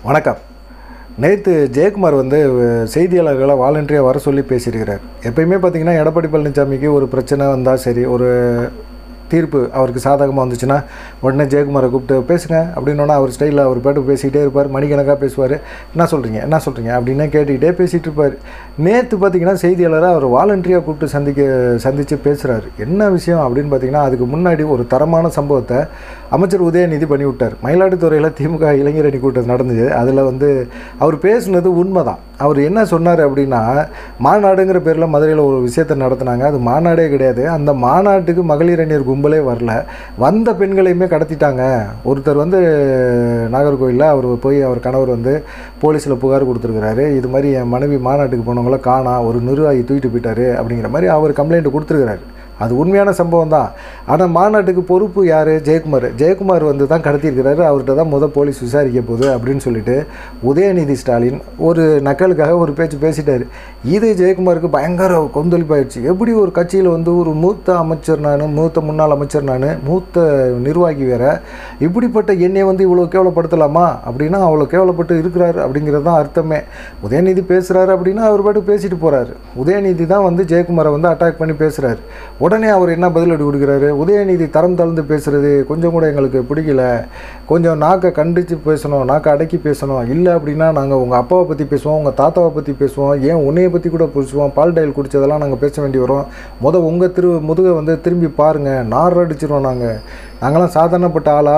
வணக்கம் நேற்று ஜெயக்குமார் வந்து அஹ், செய்தியாளர்களை வாலண்டரியாக வர சொல்லி பேசியிருக்கிறார் எப்பயுமே பார்த்தீங்கன்னா எடப்பாடி பழனிசாமிக்கு ஒரு பிரச்சனை வந்தால் சரி ஒரு தீர்ப்பு அவருக்கு சாதகமாக வந்துச்சுன்னா உடனே ஜெயக்குமாரை கூப்பிட்டு பேசுங்க அப்படின்னோன்னா அவர் ஸ்டைலில் அவர் பாட்டு பேசிக்கிட்டே இருப்பார் மணிக்கணக்காக பேசுவார் என்ன சொல்கிறீங்க என்ன சொல்கிறீங்க அப்படின்னு கேட்டுக்கிட்டே பேசிகிட்டு இருப்பார் நேற்று பார்த்தீங்கன்னா செய்தியாளரை அவர் வாலண்டரியாக கூப்பிட்டு சந்திக்க சந்தித்து பேசுகிறாரு என்ன விஷயம் அப்படின்னு பார்த்தீங்கன்னா அதுக்கு முன்னாடி ஒரு தரமான சம்பவத்தை அமைச்சர் உதயநிதி பண்ணி விட்டார் மயிலாடுதுறையில் திமுக இளைஞரணி கூட்டம் நடந்தது அதில் வந்து அவர் பேசுனது உண்மை தான் அவர் என்ன சொன்னார் அப்படின்னா மாநாடுங்கிற பேரில் மதுரையில் ஒரு விஷயத்தை நடத்துனாங்க அது மாநாடே கிடையாது அந்த மாநாட்டுக்கு மகளிர் அணியர் கும்பலே வரல வந்த பெண்களையுமே கடத்திட்டாங்க ஒருத்தர் வந்து நாகர்கோவிலில் அவர் போய் அவர் கணவர் வந்து போலீஸில் புகார் கொடுத்துருக்கிறாரு இது மாதிரி என் மனைவி மாநாட்டுக்கு போனவங்கள காணா ஒரு நிர்வாகி தூக்கிட்டு போயிட்டாரு அப்படிங்கிற மாதிரி அவர் கம்ப்ளைண்ட் கொடுத்துருக்கிறாரு அது உண்மையான சம்பவம் தான் ஆனால் மாநாட்டுக்கு பொறுப்பு யார் ஜெயக்குமார் ஜெயக்குமார் வந்து தான் கடத்தியிருக்கிறாரு அவர்கிட்ட தான் முத போலீஸ் விசாரிக்க போகுது அப்படின்னு சொல்லிட்டு உதயநிதி ஸ்டாலின் ஒரு நக்கலுக்காக ஒரு பேச்சு பேசிட்டார் இது ஜெயக்குமாருக்கு பயங்கர கொந்தளிப்பாயிடுச்சு எப்படி ஒரு கட்சியில் வந்து ஒரு மூத்த அமைச்சர் நான் மூத்த முன்னாள் அமைச்சர் நான் மூத்த நிர்வாகி வேற இப்படிப்பட்ட என்னை வந்து இவ்வளோ கேவலப்படுத்தலாமா அப்படின்னா அவ்வளோ கேவலப்பட்டு இருக்கிறார் அப்படிங்கிறது தான் அர்த்தமே உதயநிதி பேசுகிறாரு அப்படின்னா அவர் பாட்டு பேசிட்டு போகிறாரு உதயநிதி தான் வந்து ஜெயக்குமாரை வந்து அட்டாக் பண்ணி பேசுகிறாரு உடனே அவர் என்ன பதிலடி கொடுக்குறாரு உதயநிதி தரம் தாழ்ந்து பேசுகிறது கொஞ்சம் கூட எங்களுக்கு பிடிக்கல கொஞ்சம் நாக்கை கண்டித்து பேசணும் நாக்கை அடக்கி பேசணும் இல்லை அப்படின்னா நாங்கள் உங்கள் அப்பாவை பற்றி பேசுவோம் உங்கள் தாத்தாவை பற்றி பேசுவோம் ஏன் உன்னையை பற்றி கூட பேசுவோம் பால் டயல் குடித்ததெல்லாம் நாங்கள் பேச வேண்டி வரும் முத உங்கள் திரு முதுகை வந்து திரும்பி பாருங்கள் நார் அடிச்சிருவோம் நாங்கள் நாங்களாம் சாதாரணப்பட்ட ஆளா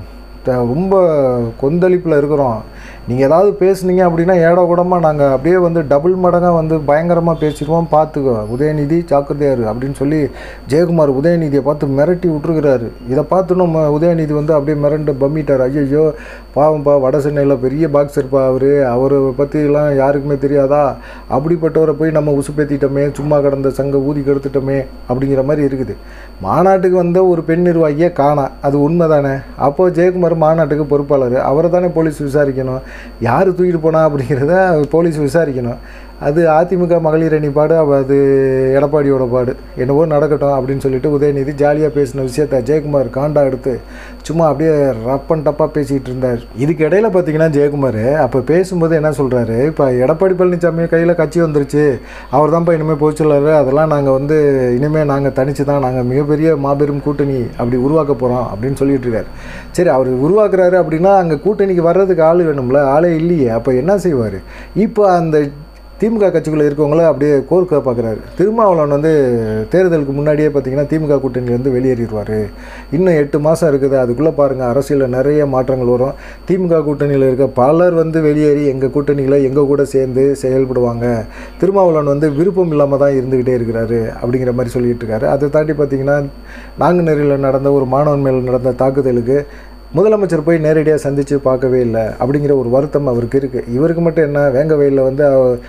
த- ரொம்ப கொந்தளிப்பில் இருக்கிறோம் நீங்கள் ஏதாவது பேசுனீங்க அப்படின்னா ஏடா கூடமாக நாங்கள் அப்படியே வந்து டபுள் மடங்காக வந்து பயங்கரமாக பேசிடுவோம் பார்த்துக்கோ உதயநிதி ஜாக்கிரதையாரு அப்படின்னு சொல்லி ஜெயக்குமார் உதயநிதியை பார்த்து மிரட்டி விட்டுருக்கிறாரு இதை பார்த்து நம்ம உதயநிதி வந்து அப்படியே மிரண்டு பம்மிட்டார் ஐயோ பாவம்பா வட சென்னையில் பெரிய பாக்ஸர்ப்பா அவர் அவரை பற்றிலாம் யாருக்குமே தெரியாதா அப்படிப்பட்டவரை போய் நம்ம உசுப்பேத்திட்டோமே சும்மா கடந்த சங்க ஊதி கெடுத்துட்டோமே அப்படிங்கிற மாதிரி இருக்குது மாநாட்டுக்கு வந்த ஒரு பெண் நிர்வாகியை காணா அது உண்மை தானே அப்போ ஜெயக்குமார் மாநாட்டுக்கு பொறுப்பாளர் அவரை தானே போலீஸ் விசாரிக்கணும் யார் தூக்கிட்டு போனா அப்படிங்கிறத போலீஸ் விசாரிக்கணும் அது அதிமுக மகளிர் அணி பாடு அவ அது எடப்பாடியோட பாடு என்னவோ நடக்கட்டும் அப்படின்னு சொல்லிட்டு உதயநிதி ஜாலியாக பேசின விஷயத்த ஜெயக்குமார் காண்டா எடுத்து சும்மா அப்படியே ரப்பன் டப்பாக பேசிகிட்டு இருந்தார் இதுக்கு இடையில பார்த்தீங்கன்னா ஜெயக்குமார் அப்போ பேசும்போது என்ன சொல்கிறாரு இப்போ எடப்பாடி பழனிசாமி கையில் கட்சி வந்துருச்சு அவர் தான்ப்பா இனிமேல் போச்சுள்ளாரு அதெல்லாம் நாங்கள் வந்து இனிமேல் நாங்கள் தனிச்சு தான் நாங்கள் மிகப்பெரிய மாபெரும் கூட்டணி அப்படி உருவாக்க போகிறோம் அப்படின்னு சொல்லிட்டு இருக்காரு சரி அவர் உருவாக்குறாரு அப்படின்னா அங்கே கூட்டணிக்கு வர்றதுக்கு ஆள் வேணும்ல ஆளே இல்லையே அப்போ என்ன செய்வார் இப்போ அந்த திமுக கட்சிக்குள்ளே இருக்கவங்கள அப்படியே கோர்க்க பார்க்குறாரு திருமாவளவன் வந்து தேர்தலுக்கு முன்னாடியே பார்த்தீங்கன்னா திமுக கூட்டணியிலேருந்து வெளியேறிடுவார் இன்னும் எட்டு மாதம் இருக்குது அதுக்குள்ளே பாருங்கள் அரசியலில் நிறைய மாற்றங்கள் வரும் திமுக கூட்டணியில் இருக்க பலர் வந்து வெளியேறி எங்கள் கூட்டணியில் எங்கள் கூட சேர்ந்து செயல்படுவாங்க திருமாவளவன் வந்து விருப்பம் இல்லாமல் தான் இருந்துக்கிட்டே இருக்கிறாரு அப்படிங்கிற மாதிரி சொல்லிட்டு இருக்காரு அதை தாண்டி பார்த்தீங்கன்னா நாங்குநேரியில் நடந்த ஒரு மாணவன் மேல் நடந்த தாக்குதலுக்கு முதலமைச்சர் போய் நேரடியாக சந்தித்து பார்க்கவே இல்லை அப்படிங்கிற ஒரு வருத்தம் அவருக்கு இருக்குது இவருக்கு மட்டும் என்ன வேங்க வயலில் வந்து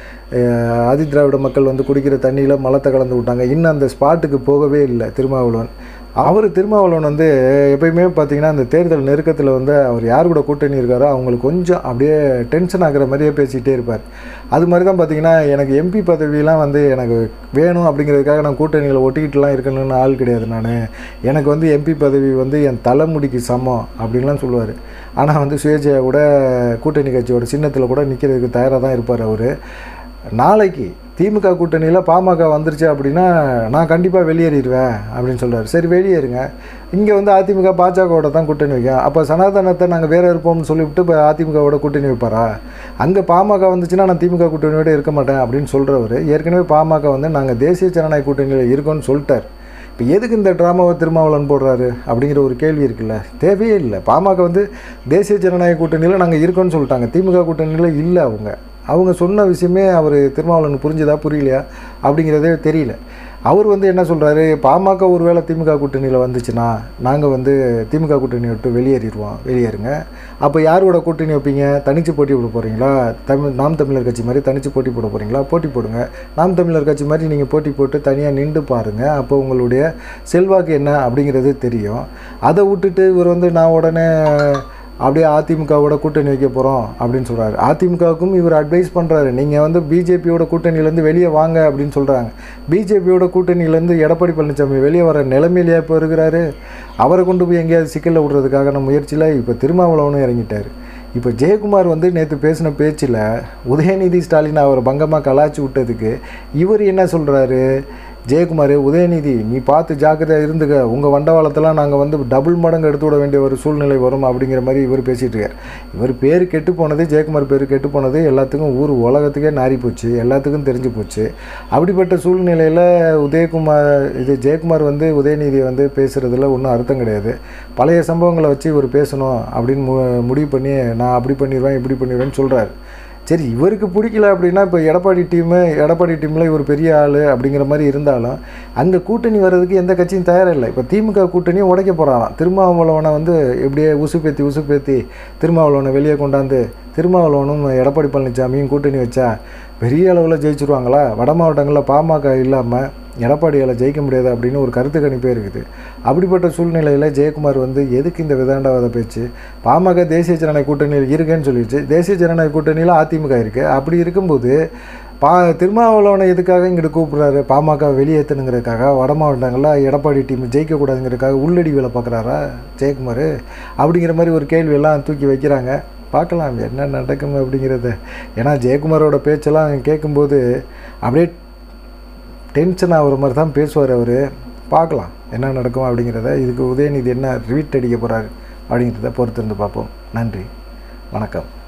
அஹ், ஆதி திராவிட மக்கள் வந்து குடிக்கிற தண்ணியில் மலத்தை கலந்து விட்டாங்க இன்னும் அந்த ஸ்பாட்டுக்கு போகவே இல்லை திருமாவளவன் அவர் திருமாவளவன் வந்து எப்பயுமே பார்த்தீங்கன்னா அந்த தேர்தல் நெருக்கத்தில் வந்து அவர் யார் கூட கூட்டணி இருக்காரோ அவங்களுக்கு கொஞ்சம் அப்படியே டென்ஷன் ஆகுற மாதிரியே பேசிகிட்டே இருப்பார் அது மாதிரி தான் பார்த்தீங்கன்னா எனக்கு எம்பி பதவியெலாம் வந்து எனக்கு வேணும் அப்படிங்கிறதுக்காக நான் கூட்டணியில் ஒட்டிக்கிட்டுலாம் இருக்கணும்னு ஆள் கிடையாது நான் எனக்கு வந்து எம்பி பதவி வந்து என் தலைமுடிக்கு சமம் அப்படின்லாம் சொல்லுவார் ஆனால் வந்து சுயேட்சையா கூட கூட்டணி கட்சியோட சின்னத்தில் கூட நிற்கிறதுக்கு தயாராக தான் இருப்பார் அவர் நாளைக்கு திமுக கூட்டணியில் பாமக வந்துருச்சு அப்படின்னா நான் கண்டிப்பாக வெளியேறிடுவேன் அப்படின்னு சொல்றாரு சரி வெளியேறுங்க இங்கே வந்து அதிமுக பாஜகவோட தான் கூட்டணி வைக்கும் அப்போ சனாதனத்தை நாங்கள் வேற இருப்போம்னு சொல்லிவிட்டு இப்போ அதிமுகவோட கூட்டணி வைப்பாரா அங்கே பாமக வந்துச்சுன்னா நான் திமுக கூட்டணியோட இருக்க மாட்டேன் அப்படின்னு சொல்கிறவர் ஏற்கனவே பாமக வந்து நாங்கள் தேசிய ஜனநாயக கூட்டணியில் இருக்கோம்னு சொல்லிட்டார் இப்போ எதுக்கு இந்த ட்ராமாவை திருமாவளவன் போடுறாரு அப்படிங்கிற ஒரு கேள்வி இருக்குல்ல தேவையே இல்லை பாமக வந்து தேசிய ஜனநாயக கூட்டணியில் நாங்கள் இருக்கோம்னு சொல்லிட்டாங்க திமுக கூட்டணியில் இல்லை அவங்க அவங்க சொன்ன விஷயமே அவர் திருமாவளவன் புரிஞ்சுதா புரியலையா அப்படிங்கிறதே தெரியல அவர் வந்து என்ன சொல்கிறாரு பாமக ஒருவேளை திமுக கூட்டணியில் வந்துச்சுன்னா நாங்கள் வந்து திமுக கூட்டணி விட்டு வெளியேறிடுவோம் வெளியேறுங்க அப்போ யாரோட கூட்டணி வைப்பீங்க தனிச்சு போட்டி போட போகிறீங்களா தமிழ் நாம் தமிழர் கட்சி மாதிரி தனிச்சு போட்டி போட போகிறீங்களா போட்டி போடுங்க நாம் தமிழர் கட்சி மாதிரி நீங்கள் போட்டி போட்டு தனியாக நின்று பாருங்கள் அப்போ உங்களுடைய செல்வாக்கு என்ன அப்படிங்கிறது தெரியும் அதை விட்டுட்டு இவர் வந்து நான் உடனே அப்படியே அதிமுகவோட கூட்டணி வைக்க போகிறோம் அப்படின்னு சொல்கிறாரு அதிமுகவுக்கும் இவர் அட்வைஸ் பண்ணுறாரு நீங்கள் வந்து பிஜேபியோட கூட்டணியிலேருந்து வெளியே வாங்க அப்படின்னு சொல்கிறாங்க பிஜேபியோட கூட்டணியிலேருந்து எடப்பாடி பழனிசாமி வெளியே வர நிலைமையிலேயே இப்போ இருக்கிறாரு அவரை கொண்டு போய் எங்கேயாவது சிக்கலில் விடுறதுக்கான முயற்சியில் இப்போ திருமாவளவனும் இறங்கிட்டார் இப்போ ஜெயக்குமார் வந்து நேற்று பேசின பேச்சில் உதயநிதி ஸ்டாலின் அவரை பங்கமாக கலாச்சி விட்டதுக்கு இவர் என்ன சொல்கிறாரு ஜெயக்குமார் உதயநிதி நீ பார்த்து ஜாக்கிரதையாக இருந்துக்க உங்கள் வண்டவாளத்தெல்லாம் நாங்கள் வந்து டபுள் மடங்கு எடுத்து விட வேண்டிய ஒரு சூழ்நிலை வரும் அப்படிங்கிற மாதிரி இவர் பேசிகிட்டு இருக்கார் இவர் பேர் கெட்டு போனது ஜெயக்குமார் பேர் கெட்டு போனது எல்லாத்துக்கும் ஊர் உலகத்துக்கே நாரி போச்சு எல்லாத்துக்கும் தெரிஞ்சு போச்சு அப்படிப்பட்ட சூழ்நிலையில் உதயகுமார் இது ஜெயக்குமார் வந்து உதயநிதியை வந்து பேசுகிறதுல ஒன்றும் அர்த்தம் கிடையாது பழைய சம்பவங்களை வச்சு இவர் பேசணும் அப்படின்னு மு முடிவு பண்ணி நான் அப்படி பண்ணிடுவேன் இப்படி பண்ணிடுவேன்னு சொல்கிறார் சரி இவருக்கு பிடிக்கல அப்படின்னா இப்போ எடப்பாடி டீமு எடப்பாடி டீமில் இவர் பெரிய ஆள் அப்படிங்கிற மாதிரி இருந்தாலும் அங்கே கூட்டணி வர்றதுக்கு எந்த கட்சியும் தயாரில்லை இப்போ திமுக கூட்டணியும் உடைக்க போகிறாராம் திருமாவளவனை வந்து எப்படியே உசுப்பேத்தி உசுப்பேத்தி திருமாவளவனை வெளியே கொண்டாந்து திருமாவளவனும் எடப்பாடி பழனிசாமியும் கூட்டணி வச்சா பெரிய அளவில் ஜெயிச்சிருவாங்களா வட மாவட்டங்களில் பாமக இல்லாமல் எடப்பாடியால் ஜெயிக்க முடியாது அப்படின்னு ஒரு கருத்து கணிப்பே இருக்குது அப்படிப்பட்ட சூழ்நிலையில் ஜெயக்குமார் வந்து எதுக்கு இந்த விதாண்டாவாத பேச்சு பாமக தேசிய ஜனநாயக கூட்டணியில் இருக்குன்னு சொல்லிடுச்சு தேசிய ஜனநாயக கூட்டணியில் அதிமுக இருக்குது அப்படி இருக்கும்போது பா திருமாவளவனை எதுக்காக இங்கிட்டு கூப்பிட்றாரு பாமக வெளியேற்றணுங்கிறதுக்காக வட மாவட்டங்களில் எடப்பாடி டீம் ஜெயிக்கக்கூடாதுங்கிறதுக்காக உள்ளடி வேலை பார்க்குறாரா ஜெயக்குமார் அப்படிங்கிற மாதிரி ஒரு கேள்வியெல்லாம் தூக்கி வைக்கிறாங்க பார்க்கலாம் என்ன நடக்கும் அப்படிங்கிறத ஏன்னா ஜெயக்குமாரோட பேச்செல்லாம் கேட்கும்போது அப்படியே டென்ஷன் ஆகிற மாதிரி தான் பேசுவார் அவர் பார்க்கலாம் என்ன நடக்கும் அப்படிங்கிறத இதுக்கு உதயநிதி என்ன ட்வீட் அடிக்க போகிறாரு அப்படிங்கிறத பொறுத்திருந்து பார்ப்போம் நன்றி வணக்கம்